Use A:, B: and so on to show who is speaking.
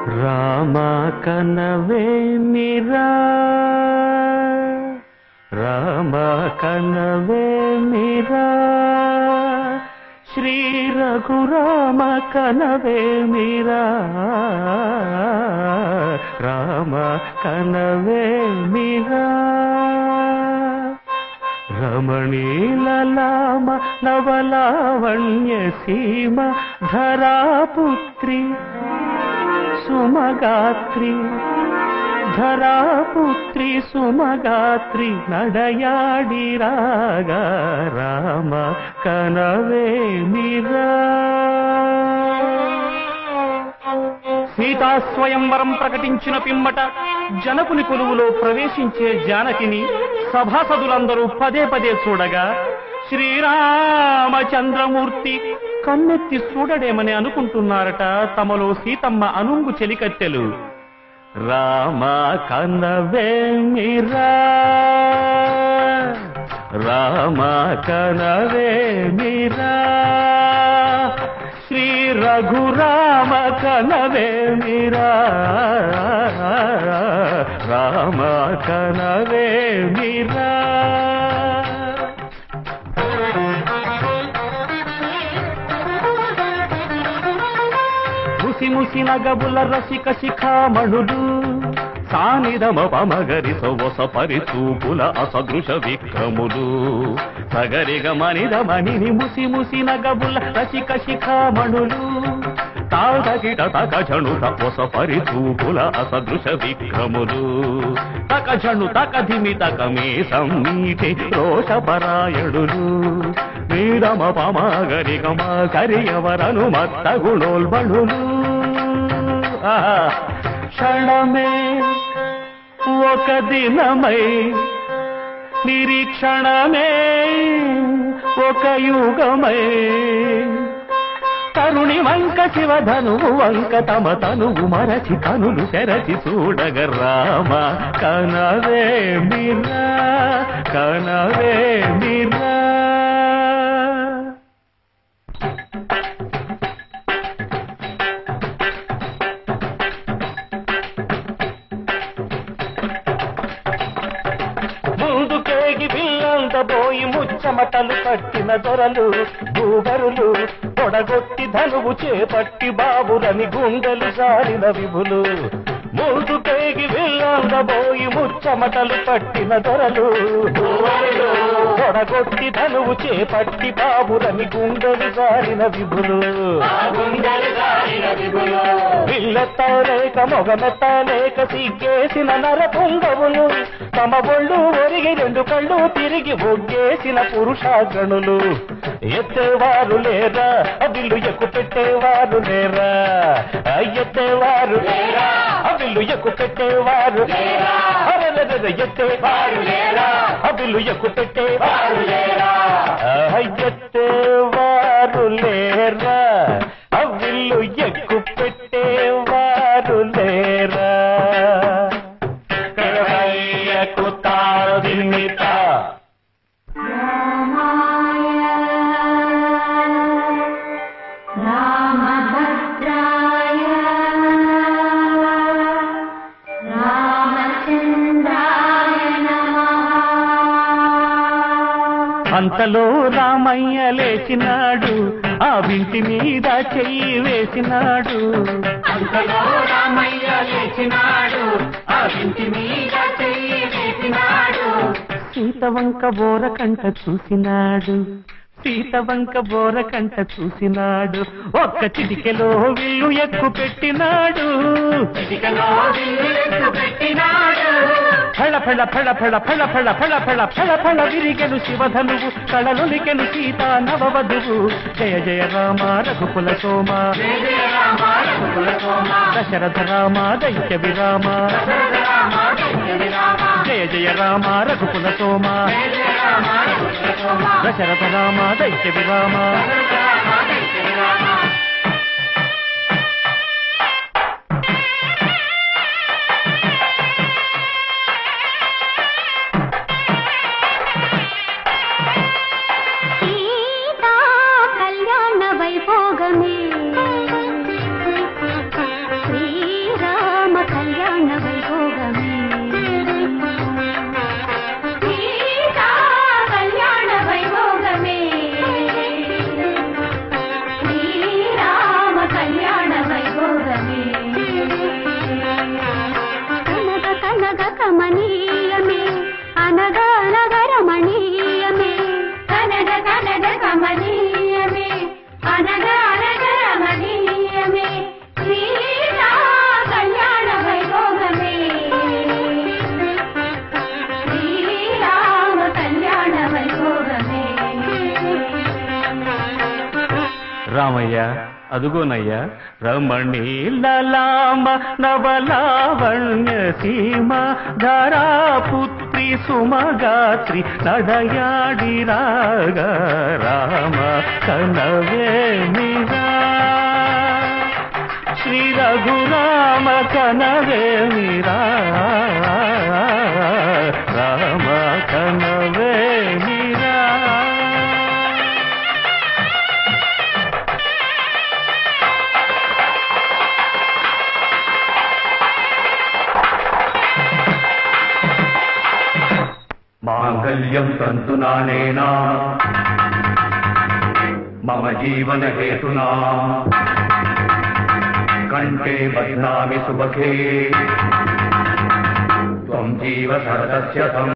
A: రామ కనవేమిరా రామ కనవేమిరా శ్రీ రఘురామ కనవేమిరా రామ కనవేమిరా రమణీలలామ నవలావణ్య సీమ ధరాపుత్రి సుమగాత్రి ధరాపుత్రి సుమగాత్రి నడయాడి రాగా రామ కనవేమిరా సీతా స్వయంవరం ప్రకటించిన పిమ్మట జనకుని కొలువులో ప్రవేశించే జానకిని సభాసదులందరూ పదే పదే చూడగా శ్రీరామచంద్రమూర్తి కన్నెత్తి చూడడేమని అనుకుంటున్నారట తమలో సీతమ్మ అనుంగు చెలికత్తెలు రామ కనవేమిరా రామ కనవేమిరా శ్రీ రఘురామ కనవేమిరా రామ కనవేమిరా ముసి ముసి నగబుల రసిక శిఖామణులు సానిదమ పమగరి సొవస పరిచూపుల అసదృశ విక్రములు సగరిగ మనిద మణిని ముసి ముసి నగబుల రసిక శిఖామణులు తాదగిట తక జణు తపొస పరిచూపుల అసదృశ విక్రములు తక జణు తక ధిమి తక మే సమ్మీటి రోషపరాయణులు నీరమ పమగరి గమ కరియవరను మత్త గుణోల్బణులు ఆహా క్షణమే ఒక దినమై నిరీక్షణమే ఒక యుగమై తరుణి వంక శివధనువు వంక తమ తనువు మరచి కనులు తెరచి చూడగ రామ కనవే మిరా కనవే మిరా ముందుకేగి పిల్లంత పోయి ముచ్చమటలు కట్టిన దొరలు భూగరులు పొడగొట్టి ధనువు చేపట్టి బాబురని గుండెలు జారిన విభులు ముందుకేగి పిల్లంత పోయి ముచ్చమటలు పట్టిన దొరలు పొడగొట్టి ధనువు చేపట్టి బాబురని గుండెలు జారిన విభులు పిల్లెత్తలేక మొగమెత్తలేక సిగ్గేసిన నర పొంగవులు తమ ఒళ్ళు ఒరిగి రెండు కళ్ళు తిరిగి ఒగ్గేసిన పురుషాగణులు ఎత్తేవారు లేరా అవిల్లు ఎక్కు పెట్టేవారు లేరా ఎత్తేవారు లేరా అవిల్లు ఎక్కు పెట్టేవారు లేరా అరెరెరెరె ఎత్తేవారు లేరా అవిల్లు ఎక్కు పెట్టేవారు లేరా ఎత్తేవారు లేరా అవిల్లు ఎక్కు పెట్టేవారు లేరా కరవయ్యకు తారదిన్నిత
B: రామభద్రాయ రామచంద్రాయ నమః
A: అంతలో రామయ్య లేచినాడు ఆ వింటి మీద చెయ్యి వేసినాడు అంతలో రామయ్య లేచినాడు ఆ వింటి మీద చెయ్యి వేసినాడు సీత వంక బోర కంట చూసినాడు సీత వంక బోర కంట చూసినాడు ఒక్క చిటికెలో విల్లు ఎక్కు పెట్టినాడు చిటికెలో విల్లు ఎక్కు పెట్టినాడు ఫళ ఫళ ఫళ ఫళ ఫళ ఫళ ఫళ ఫళ ఫళ ఫళ విరిగెను శివధనువు కళలులికెను సీతా నవవధువు జయ జయ రామ రఘుకుల సోమ దశరథ రామ దైత్య విరామ జయ జయ రామ రఘుకుల సోమ దశరథ రామ దైత్య విరామ
B: సీతా కళ్యాణ వైభోగమే శ్రీ
A: అదుగోనయ్యా రమణి లలామ నవలావణ్య సీమ ధరాపుత్రి సుమగాత్రి నడయాడి రాగ రామ కనవే మిరా శ్రీ రఘురామ కనవే మిరా రామ కనవే మిరా
C: మాంగళ్యం తంతునానేనా మమ జీవన హేతునా కంఠే బధ్నామి సుభగే త్వం జీవ సరదస్య తం